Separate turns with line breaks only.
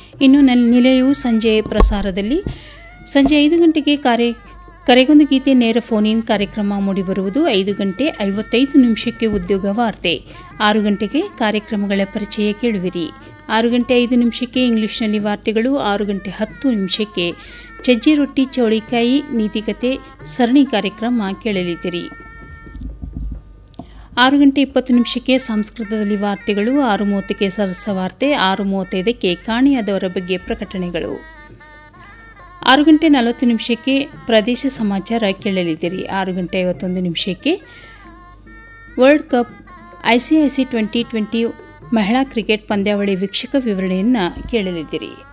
ಇನ್ನು ನ ನಿಲಯವು ಸಂಜೆ ಪ್ರಸಾರದಲ್ಲಿ ಸಂಜೆ ಐದು ಗಂಟೆಗೆ ಕಾರ್ಯ ಕರೆಗೊಂದು ಗೀತೆ ನೇರ ಫೋನ್ ಇನ್ ಕಾರ್ಯಕ್ರಮ ಮೂಡಿಬರುವುದು ಐದು ಗಂಟೆ ಐವತ್ತೈದು ನಿಮಿಷಕ್ಕೆ ಉದ್ಯೋಗ ವಾರ್ತೆ ಆರು ಗಂಟೆಗೆ ಕಾರ್ಯಕ್ರಮಗಳ ಪರಿಚಯ ಕೇಳುವಿರಿ ಆರು ಗಂಟೆ ಐದು ನಿಮಿಷಕ್ಕೆ ಇಂಗ್ಲಿಷ್ನಲ್ಲಿ ವಾರ್ತೆಗಳು ಆರು ಗಂಟೆ ಹತ್ತು ನಿಮಿಷಕ್ಕೆ ಚಜ್ಜಿ ರೊಟ್ಟಿ ಚೌಳಿಕಾಯಿ ನೀತಿಕತೆ ಸರಣಿ ಕಾರ್ಯಕ್ರಮ ಕೇಳಲಿದ್ದೀರಿ ಆರು ಗಂಟೆ ಇಪ್ಪತ್ತು ನಿಮಿಷಕ್ಕೆ ಸಂಸ್ಕೃತದಲ್ಲಿ ವಾರ್ತೆಗಳು ಆರು ಮೂವತ್ತಕ್ಕೆ ಸರಸ ವಾರ್ತೆ ಆರು ಮೂವತ್ತೈದಕ್ಕೆ ಕಾಣೆಯಾದವರ ಬಗ್ಗೆ ಪ್ರಕಟಣೆಗಳು ಆರು ಗಂಟೆ ನಲವತ್ತು ನಿಮಿಷಕ್ಕೆ ಪ್ರದೇಶ ಸಮಾಚಾರ ಕೇಳಲಿದ್ದೀರಿ ಆರು ಗಂಟೆ ಐವತ್ತೊಂದು ನಿಮಿಷಕ್ಕೆ world cup ICC twenty twenty ಮಹಿಳಾ ಕ್ರಿಕೆಟ್ ಪಂದ್ಯಾವಳಿ ವೀಕ್ಷಕ ವಿವರಣೆಯನ್ನು ಕೇಳಲಿದ್ದೀರಿ